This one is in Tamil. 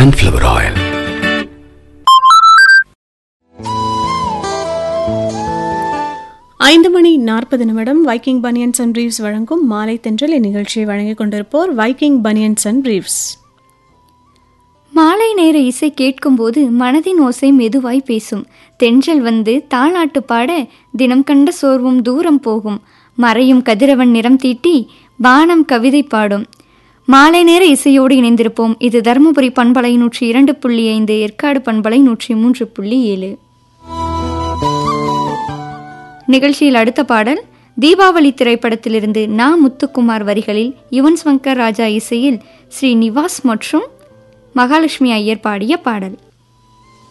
sunflower oil. ஐந்து மணி நாற்பது நிமிடம் வைக்கிங் பனியன்ஸ் அண்ட் ரீவ்ஸ் வழங்கும் மாலை தென்றல் இந்நிகழ்ச்சியை வழங்கிக் கொண்டிருப்போர் வைக்கிங் பனியன்ஸ் அண்ட் ரீவ்ஸ் மாலை நேர இசை கேட்கும்போது மனதின் ஓசை மெதுவாய் பேசும் தென்றல் வந்து தாளாட்டு பாட தினம் கண்ட சோர்வும் தூரம் போகும் மறையும் கதிரவன் நிறம் தீட்டி வானம் கவிதை பாடும் மாலை நேர இசையோடு இணைந்திருப்போம் இது தருமபுரி பண்பலை நூற்றி இரண்டு புள்ளி ஐந்து ஏற்காடு பண்பலை நூற்றி மூன்று புள்ளி ஏழு நிகழ்ச்சியில் அடுத்த பாடல் தீபாவளி திரைப்படத்திலிருந்து நா முத்துக்குமார் வரிகளில் யுவன் சங்கர் ராஜா இசையில் ஸ்ரீ நிவாஸ் மற்றும் மகாலட்சுமி ஐயர் பாடிய பாடல்